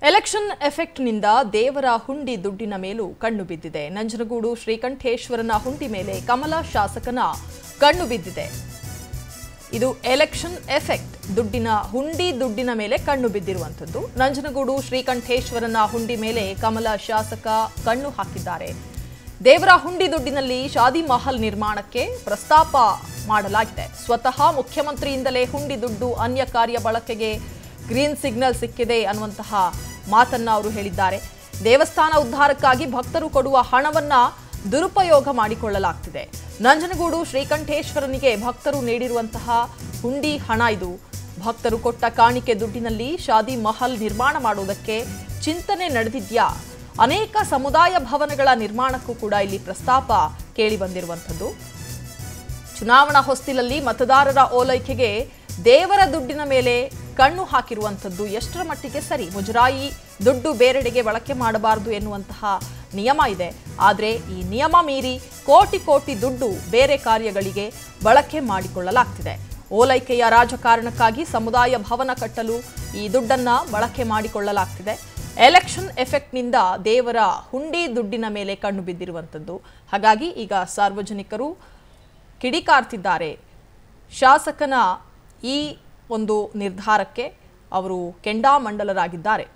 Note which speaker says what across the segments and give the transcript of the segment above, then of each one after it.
Speaker 1: election ಎಫೆಕ್ಟ್ನಿಂದ ದೇವರ ಹುಂಡಿ ದುಡ್ಡಿನ ಮೇಲೂ ಕಣ್ಣು ಬಿದ್ದಿದೆ ನಂಜನಗೂಡು ಶ್ರೀಕಂಠೇಶ್ವರನ ಹುಂಡಿ ಮೇಲೆ ಕಮಲ ಶಾಸಕನ ಕಣ್ಣು ಬಿದ್ದಿದೆ ಇದು ಎಲೆಕ್ಷನ್ ಎಫೆಕ್ಟ್ ದುಡ್ಡಿನ ಹುಂಡಿ ದುಡ್ಡಿನ ಮೇಲೆ ಕಣ್ಣು ಬಿದ್ದಿರುವಂಥದ್ದು ನಂಜನಗೂಡು ಶ್ರೀಕಂಠೇಶ್ವರನ ಹುಂಡಿ ಮೇಲೆ ಕಮಲ ಶಾಸಕ ಕಣ್ಣು ಹಾಕಿದ್ದಾರೆ ದೇವರ ಹುಂಡಿ ದುಡ್ಡಿನಲ್ಲಿ ಶಾದಿ ಮಹಲ್ ನಿರ್ಮಾಣಕ್ಕೆ ಪ್ರಸ್ತಾಪ ಮಾಡಲಾಗಿದೆ ಸ್ವತಃ ಮುಖ್ಯಮಂತ್ರಿಯಿಂದಲೇ ಹುಂಡಿ ದುಡ್ಡು ಅನ್ಯ ಕಾರ್ಯ ಬಳಕೆಗೆ ಗ್ರೀನ್ ಸಿಗ್ನಲ್ ಸಿಕ್ಕಿದೆ ಅನ್ನುವಂತಹ ಮಾತನ್ನ ಅವರು ಹೇಳಿದ್ದಾರೆ ದೇವಸ್ಥಾನ ಉದ್ಧಾರಕ್ಕಾಗಿ ಭಕ್ತರು ಕೊಡುವ ಹಣವನ್ನ ದುರುಪಯೋಗ ಮಾಡಿಕೊಳ್ಳಲಾಗ್ತಿದೆ ನಂಜನಗೂಡು ಶ್ರೀಕಂಠೇಶ್ವರನಿಗೆ ಭಕ್ತರು ನೀಡಿರುವಂತಹ ಹುಂಡಿ ಹಣ ಇದು ಭಕ್ತರು ಕೊಟ್ಟ ಕಾಣಿಕೆ ದುಡ್ಡಿನಲ್ಲಿ ಶಾದಿ ಮಹಲ್ ನಿರ್ಮಾಣ ಮಾಡುವುದಕ್ಕೆ ಚಿಂತನೆ ನಡೆದಿದ್ಯಾ ಅನೇಕ ಸಮುದಾಯ ಭವನಗಳ ನಿರ್ಮಾಣಕ್ಕೂ ಕೂಡ ಇಲ್ಲಿ ಪ್ರಸ್ತಾಪ ಕೇಳಿ ಬಂದಿರುವಂಥದ್ದು ಚುನಾವಣಾ ಹೊಸ್ತಿಲಲ್ಲಿ ಮತದಾರರ ಓಲೈಕೆಗೆ ದೇವರ ದುಡ್ಡಿನ ಮೇಲೆ ಕಣ್ಣು ಹಾಕಿರುವಂಥದ್ದು ಎಷ್ಟರ ಮಟ್ಟಿಗೆ ಸರಿ ಮುಜರಾಯಿ ದುಡ್ಡು ಬೇರೆಡೆಗೆ ಬಳಕೆ ಮಾಡಬಾರದು ಎನ್ನುವಂತಹ ನಿಯಮ ಇದೆ ಆದರೆ ಈ ನಿಯಮ ಮೀರಿ ಕೋಟಿ ಕೋಟಿ ದುಡ್ಡು ಬೇರೆ ಕಾರ್ಯಗಳಿಗೆ ಬಳಕೆ ಮಾಡಿಕೊಳ್ಳಲಾಗ್ತಿದೆ ಓಲೈಕೆಯ ರಾಜಕಾರಣಕ್ಕಾಗಿ ಸಮುದಾಯ ಭವನ ಕಟ್ಟಲು ಈ ದುಡ್ಡನ್ನ ಬಳಕೆ ಮಾಡಿಕೊಳ್ಳಲಾಗ್ತಿದೆ ಎಲೆಕ್ಷನ್ ಎಫೆಕ್ಟ್ನಿಂದ ದೇವರ ಹುಂಡಿ ದುಡ್ಡಿನ ಮೇಲೆ ಕಣ್ಣು ಬಿದ್ದಿರುವಂಥದ್ದು ಹಾಗಾಗಿ ಈಗ ಸಾರ್ವಜನಿಕರು ಕಿಡಿಕಾರ್ತಿದ್ದಾರೆ ಶಾಸಕನ ಈ ಒಂದು ನಿರ್ಧಾರಕ್ಕೆ ಅವರು ಕೆಂಡಾಮಂಡಲರಾಗಿದ್ದಾರೆ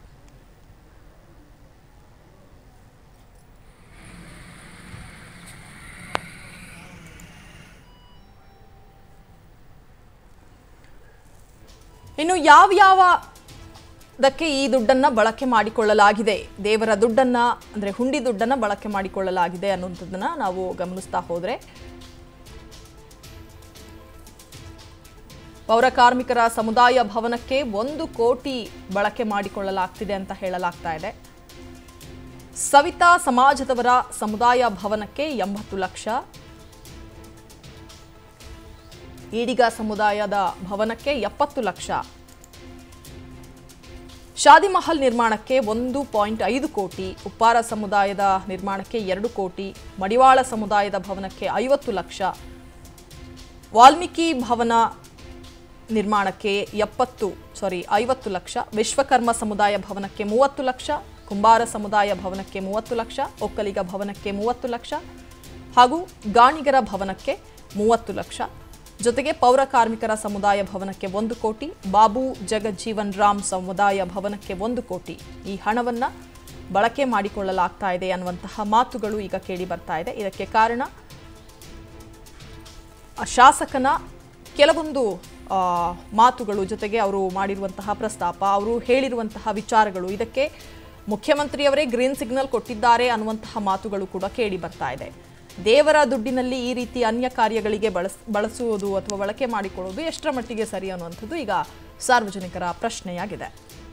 Speaker 1: ಇನ್ನು ಯಾವ ಯಾವ ದಕ್ಕೆ ಈ ದುಡ್ಡನ್ನ ಬಳಕೆ ಮಾಡಿಕೊಳ್ಳಲಾಗಿದೆ ದೇವರ ದುಡ್ಡನ್ನ ಅಂದ್ರೆ ಹುಂಡಿ ದುಡ್ಡನ್ನ ಬಳಕೆ ಮಾಡಿಕೊಳ್ಳಲಾಗಿದೆ ಅನ್ನುವಂಥದ್ದನ್ನ ನಾವು ಗಮನಿಸ್ತಾ ಹೋದ್ರೆ ಪೌರ ಕಾರ್ಮಿಕರ ಸಮುದಾಯ ಭವನಕ್ಕೆ ಒಂದು ಕೋಟಿ ಬಳಕೆ ಮಾಡಿಕೊಳ್ಳಲಾಗ್ತಿದೆ ಅಂತ ಹೇಳಲಾಗ್ತಾ ಇದೆ ಸವಿತಾ ಸಮಾಜದವರ ಸಮುದಾಯ ಭವನಕ್ಕೆ ಎಂಬತ್ತು ಲಕ್ಷ ಈಡಿಗ ಸಮುದಾಯದ ಭವನಕ್ಕೆ ಎಪ್ಪತ್ತು ಲಕ್ಷ ಶಾದಿ ಮಹಲ್ ನಿರ್ಮಾಣಕ್ಕೆ ಒಂದು ಪಾಯಿಂಟ್ ಐದು ಕೋಟಿ ಉಪ್ಪಾರ ಸಮುದಾಯದ ನಿರ್ಮಾಣಕ್ಕೆ ಎರಡು ಕೋಟಿ ಮಡಿವಾಳ ಸಮುದಾಯದ ಭವನಕ್ಕೆ ಐವತ್ತು ಲಕ್ಷ ವಾಲ್ಮೀಕಿ ಭವನ ನಿರ್ಮಾಣಕ್ಕೆ ಎಪ್ಪತ್ತು ಸಾರಿ ಐವತ್ತು ಲಕ್ಷ ವಿಶ್ವಕರ್ಮ ಸಮುದಾಯ ಭವನಕ್ಕೆ ಮೂವತ್ತು ಲಕ್ಷ ಕುಂಬಾರ ಸಮುದಾಯ ಭವನಕ್ಕೆ ಮೂವತ್ತು ಲಕ್ಷ ಒಕ್ಕಲಿಗ ಭವನಕ್ಕೆ ಮೂವತ್ತು ಲಕ್ಷ ಹಾಗೂ ಗಾಣಿಗರ ಭವನಕ್ಕೆ ಮೂವತ್ತು ಲಕ್ಷ ಜೊತೆಗೆ ಪೌರ ಕಾರ್ಮಿಕರ ಸಮುದಾಯ ಭವನಕ್ಕೆ ಒಂದು ಕೋಟಿ ಬಾಬು ಜಗಜ್ಜೀವನ್ ರಾಮ್ ಸಮುದಾಯ ಭವನಕ್ಕೆ ಒಂದು ಕೋಟಿ ಈ ಹಣವನ್ನ ಬಳಕೆ ಮಾಡಿಕೊಳ್ಳಲಾಗ್ತಾ ಇದೆ ಅನ್ನುವಂತಹ ಮಾತುಗಳು ಈಗ ಕೇಳಿ ಬರ್ತಾ ಇದೆ ಇದಕ್ಕೆ ಕಾರಣ ಆ ಶಾಸಕನ ಕೆಲವೊಂದು ಆ, ಮಾತುಗಳು ಜೊತೆಗೆ ಅವರು ಮಾಡಿರುವಂತಹ ಪ್ರಸ್ತಾಪ ಅವರು ಹೇಳಿರುವಂತಹ ವಿಚಾರಗಳು ಇದಕ್ಕೆ ಮುಖ್ಯಮಂತ್ರಿಯವರೇ ಗ್ರೀನ್ ಸಿಗ್ನಲ್ ಕೊಟ್ಟಿದ್ದಾರೆ ಅನ್ನುವಂತಹ ಮಾತುಗಳು ಕೂಡ ಕೇಳಿ ಬರ್ತಾ ಇದೆ ದೇವರ ದುಡ್ಡಿನಲ್ಲಿ ಈ ರೀತಿ ಅನ್ಯ ಕಾರ್ಯಗಳಿಗೆ ಬಳಸ್ ಬಳಸುವುದು ಅಥವಾ ಬಳಕೆ ಮಾಡಿಕೊಳ್ಳುವುದು ಎಷ್ಟರ ಮಟ್ಟಿಗೆ ಸರಿ ಅನ್ನುವಂಥದ್ದು ಈಗ ಸಾರ್ವಜನಿಕರ ಪ್ರಶ್ನೆಯಾಗಿದೆ